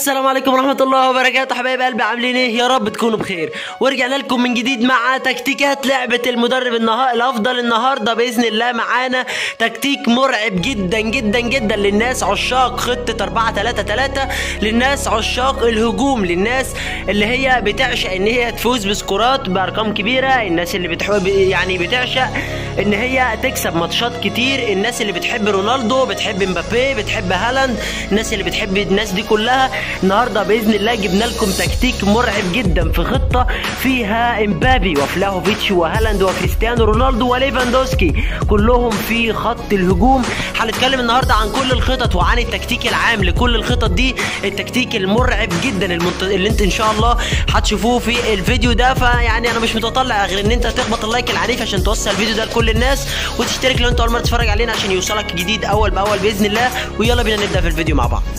السلام عليكم ورحمة الله وبركاته حبايب قلبي عاملين ايه يا رب تكونوا بخير ورجعنا لكم من جديد مع تكتيكات لعبة المدرب النهار الافضل النهاردة باذن الله معانا تكتيك مرعب جدا جدا جدا للناس عشاق خطة 4 3 3 للناس عشاق الهجوم للناس اللي هي بتعشق ان هي تفوز بسكورات بارقام كبيرة الناس اللي بتحب يعني بتعشق ان هي تكسب ماتشات كتير الناس اللي بتحب رونالدو بتحب مبابي بتحب هالاند الناس اللي بتحب الناس دي كلها النهارده باذن الله جبنا لكم تكتيك مرعب جدا في خطه فيها امبابي وفلاهوفيتش وهالاند وكريستيانو رونالدو وليفاندوسكي كلهم في خط الهجوم هنتكلم النهارده عن كل الخطط وعن التكتيك العام لكل الخطط دي التكتيك المرعب جدا المنت... اللي انت ان شاء الله هتشوفوه في الفيديو ده فيعني انا مش متطلع غير ان انت تخبط اللايك العنيف عشان توصل الفيديو ده لكل الناس وتشترك لو انت اول مره تتفرج علينا عشان يوصلك جديد اول باول باذن الله ويلا بينا نبدا في الفيديو مع بعض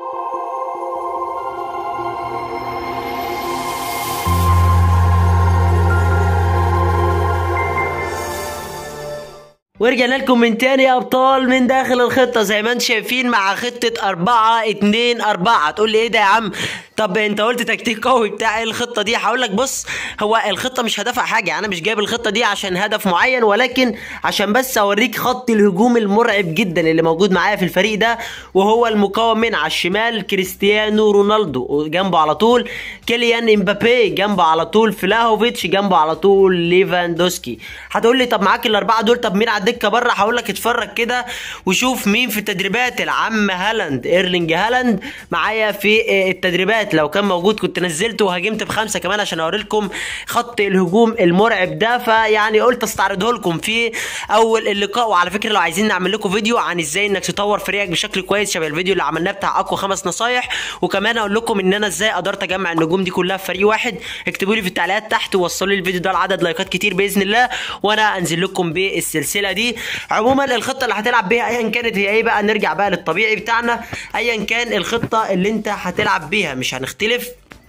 ورجعنا لكم من تاني يا ابطال من داخل الخطه زي ما انتم شايفين مع خطه 4 2 4 تقول لي ايه ده يا عم طب انت قلت تكتيك قوي بتاع ايه الخطه دي هقول لك بص هو الخطه مش هدفها حاجه انا مش جايب الخطه دي عشان هدف معين ولكن عشان بس اوريك خط الهجوم المرعب جدا اللي موجود معايا في الفريق ده وهو المكون من على الشمال كريستيانو رونالدو جنبه على طول كيليان امبابي جنبه على طول فلاهوفيتش جنبه على طول ليفاندوسكي هتقول لي طب معاك الاربعه دول طب مين على الدكه بره هقول لك اتفرج كده وشوف مين في التدريبات العم هالاند ايرلينج هالاند معايا في التدريبات لو كان موجود كنت نزلته وهاجمت بخمسه كمان عشان اوري لكم خط الهجوم المرعب ده فيعني قلت استعرضه لكم في اول اللقاء وعلى فكره لو عايزين نعمل لكم فيديو عن ازاي انك تطور فريقك بشكل كويس شبه الفيديو اللي عملناه بتاع اقوى خمس نصايح وكمان اقول لكم ان انا ازاي قدرت اجمع النجوم دي كلها في فريق واحد اكتبوا لي في التعليقات تحت ووصلوا لي الفيديو ده لعدد لايكات كتير باذن الله وانا انزل لكم بالسلسله دي عموما الخطه اللي هتلعب بيها ايا كانت هي ايه بقى نرجع بقى للطبيعي بتاعنا ايا كان الخطه اللي انت هتلعب بيها مش هنختلف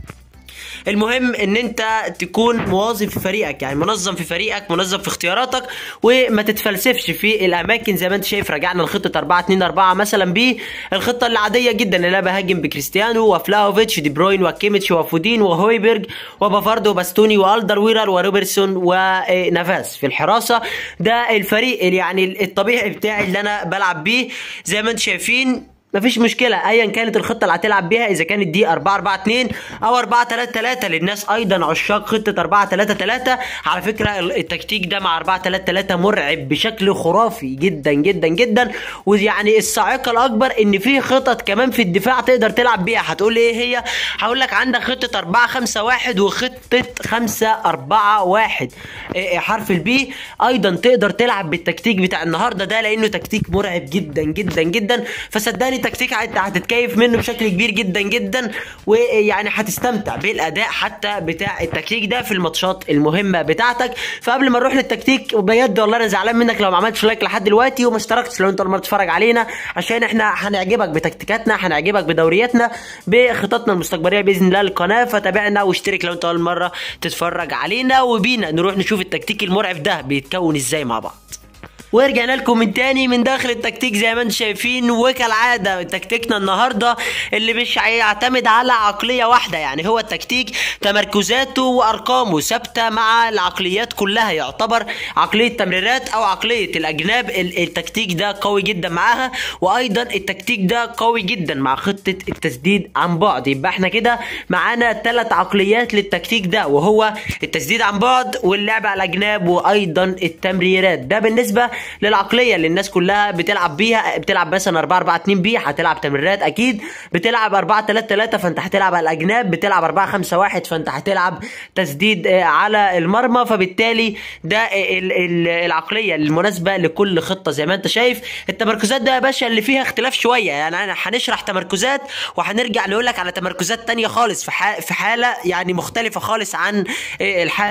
المهم ان انت تكون مواظب في فريقك يعني منظم في فريقك منظم في اختياراتك وما تتفلسفش في الاماكن زي ما انت شايف رجعنا لخطه 4 2 4 مثلا بالخطه العاديه جدا اللي انا بهاجم بكريستيانو وفلاوفيتش دي بروين وكيميتش وفودين وهويبرج وبافاردو وباستوني والدر ويرر وروبرتسون ونافاس في الحراسه ده الفريق اللي يعني الطبيعي بتاعي اللي انا بلعب بيه زي ما انتم شايفين مفيش مشكلة ايا كانت الخطة اللي هتلعب بيها اذا كانت دي 4 4 2 او 4 3 3 للناس ايضا عشاق خطة 4 3 3 على فكرة التكتيك ده مع 4 3 3 مرعب بشكل خرافي جدا جدا جدا ويعني الصاعقة الاكبر ان في خطط كمان في الدفاع تقدر تلعب بيها هتقول لي ايه هي هقول لك عندك خطة 4 5 1 وخطة 5 4 1 حرف البي ايضا تقدر تلعب بالتكتيك بتاع النهارده ده لانه تكتيك مرعب جدا جدا جدا فصدقني تكتيك انت هتتكيف منه بشكل كبير جدا جدا ويعني هتستمتع بالاداء حتى بتاع التكتيك ده في الماتشات المهمه بتاعتك فقبل ما نروح للتكتيك بجد والله انا زعلان منك لو ما عملتش لايك لحد دلوقتي وما اشتركتش لو انت اول مره تتفرج علينا عشان احنا هنعجبك بتكتيكاتنا هنعجبك بدورياتنا بخططنا المستقبليه باذن الله للقناه فتابعنا واشترك لو انت اول مره تتفرج علينا وبينا نروح نشوف التكتيك المرعب ده بيتكون ازاي مع بعض ورجعنا لكم من تاني من داخل التكتيك زي ما انتم شايفين وكالعاده تكتيكنا النهارده اللي مش هيعتمد على عقليه واحده يعني هو التكتيك تمركزاته وارقامه ثابته مع العقليات كلها يعتبر عقليه تمريرات او عقليه الاجناب التكتيك ده قوي جدا معاها وايضا التكتيك ده قوي جدا مع خطه التسديد عن بعد يبقى احنا كده معانا ثلاث عقليات للتكتيك ده وهو التسديد عن بعد واللعب على الاجناب وايضا التمريرات ده بالنسبه للعقليه اللي الناس كلها بتلعب بيها بتلعب مثلا 4 4 2 بي هتلعب تمريرات اكيد بتلعب 4 3 3 فانت هتلعب على الاجناب بتلعب 4 5 1 فانت هتلعب تسديد على المرمى فبالتالي ده ال ال العقليه المناسبه لكل خطه زي ما انت شايف التمركزات ده يا باشا اللي فيها اختلاف شويه يعني انا هنشرح تمركزات وهنرجع نقول لك على تمركزات تانية خالص في في حاله يعني مختلفه خالص عن الحاله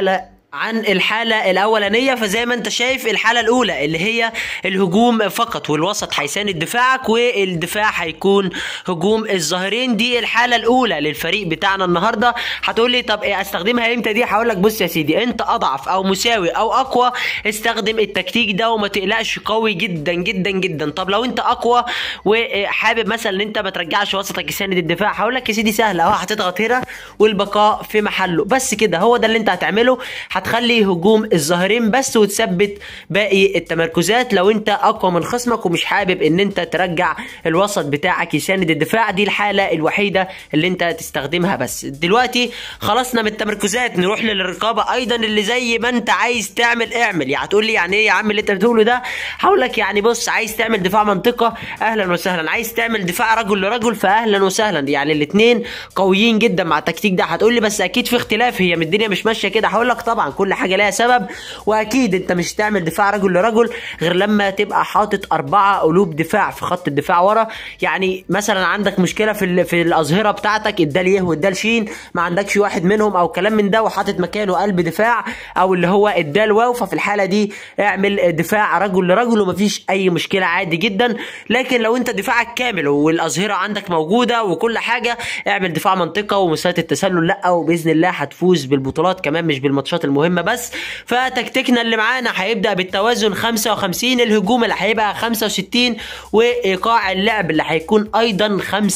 عن الحالة الأولانية فزي ما أنت شايف الحالة الأولى اللي هي الهجوم فقط والوسط هيساند دفاعك والدفاع هيكون هجوم الظاهرين دي الحالة الأولى للفريق بتاعنا النهاردة هتقول لي طب إيه أستخدمها إمتى دي هقول لك بص يا سيدي أنت أضعف أو مساوي أو أقوى استخدم التكتيك ده وما تقلقش قوي جدا جدا جدا طب لو أنت أقوى وحابب مثلا إن أنت ما ترجعش وسطك يساند الدفاع هقول لك يا سيدي سهلة أهو هتضغط هنا والبقاء في محله بس كده هو ده اللي أنت هتعمله هتخلي هجوم الظاهرين بس وتثبت باقي التمركزات لو انت اقوى من خصمك ومش حابب ان انت ترجع الوسط بتاعك يساند الدفاع دي الحاله الوحيده اللي انت تستخدمها بس دلوقتي خلصنا من التمركزات نروح للرقابه ايضا اللي زي ما انت عايز تعمل اعمل يعني هتقول لي يعني ايه يا عم اللي انت بتقوله ده هقول لك يعني بص عايز تعمل دفاع منطقه اهلا وسهلا عايز تعمل دفاع رجل لرجل فاهلا وسهلا يعني الاثنين قويين جدا مع التكتيك ده هتقول لي بس اكيد في اختلاف هي من الدنيا مش ماشيه كده هقول لك طبعا كل حاجه لها سبب واكيد انت مش تعمل دفاع رجل لرجل غير لما تبقى حاطط اربعه قلوب دفاع في خط الدفاع ورا يعني مثلا عندك مشكله في ال- في الاظهره بتاعتك الدال يه والدال شين ما عندكش واحد منهم او كلام من ده وحاطط مكانه قلب دفاع او اللي هو الدال واو ففي الحاله دي اعمل دفاع رجل لرجل ومفيش اي مشكله عادي جدا لكن لو انت دفاعك كامل والاظهره عندك موجوده وكل حاجه اعمل دفاع منطقه ومسات التسلل لا وباذن الله هتفوز بالبطولات كمان مش بالماتشات المهمه بس فتكتيكنا اللي معانا هيبدا بالتوازن 55 الهجوم اللي هيبقى 65 وايقاع اللعب اللي هيكون ايضا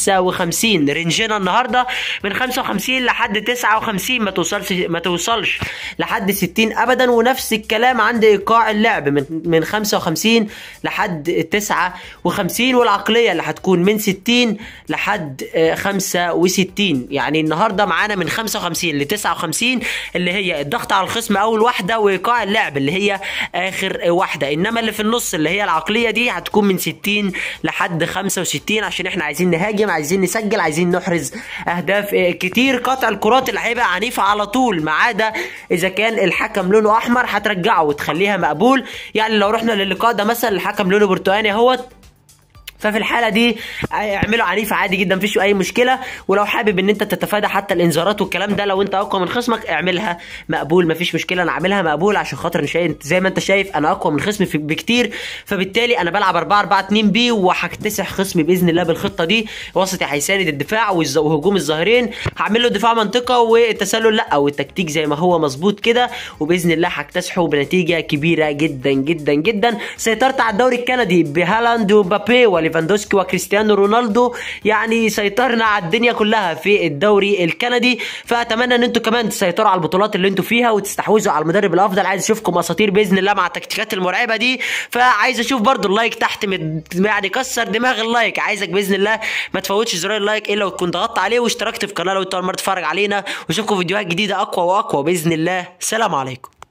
55 رينجنا النهارده من 55 لحد 59 ما توصلش ما توصلش لحد 60 ابدا ونفس الكلام عند ايقاع اللعب من من 55 لحد 59 والعقليه اللي هتكون من 60 لحد آه، 65 يعني النهارده معانا من 55 ل 59 اللي هي الضغط على الخصم اول واحده وايقاع اللعب اللي هي اخر واحده انما اللي في النص اللي هي العقليه دي هتكون من 60 لحد 65 عشان احنا عايزين نهاجم عايزين نسجل عايزين نحرز اهداف آه، كتير قطع الكرات اللي هيبقى عنيفه على طول ما عدا اذا كان الحكم لونه احمر هترجعه وتخليها مقبول يعني لو رحنا للقاء ده مثلا الحكم لونه برتقاني اهوت ففي الحاله دي اعمله عنيف عادي جدا مفيش اي مشكله ولو حابب ان انت تتفادى حتى الانذارات والكلام ده لو انت اقوى من خصمك اعملها مقبول مفيش مشكله انا عاملها مقبول عشان خاطر أنا شايف زي ما انت شايف انا اقوى من خصمي في- بكتير فبالتالي انا بلعب 4 4 2 بي وهكتسح خصمي باذن الله بالخطه دي وسطي هيساند الدفاع والز- وهجوم الظاهرين هعمل له دفاع منطقه والتسلل لا والتكتيك زي ما هو مظبوط كده وباذن الله هكتسحه بنتيجه كبيره جدا جدا جدا سيطرت على الدوري الكندي بهالاند ومبابي وليفاندوسكي وكريستيانو رونالدو يعني سيطرنا على الدنيا كلها في الدوري الكندي فاتمنى ان انتوا كمان تسيطروا على البطولات اللي انتوا فيها وتستحوذوا على المدرب الافضل عايز اشوفكم اساطير باذن الله مع التكتيكات المرعبه دي فعايز اشوف برضو اللايك تحت مد- يعني كسر دماغ اللايك عايزك باذن الله ما تفوتش زرار اللايك الا وتكون ضغطت عليه واشتركت في القناه لو انت اول مره تتفرج علينا واشوفكم فيديوهات جديده اقوى واقوى باذن الله سلام عليكم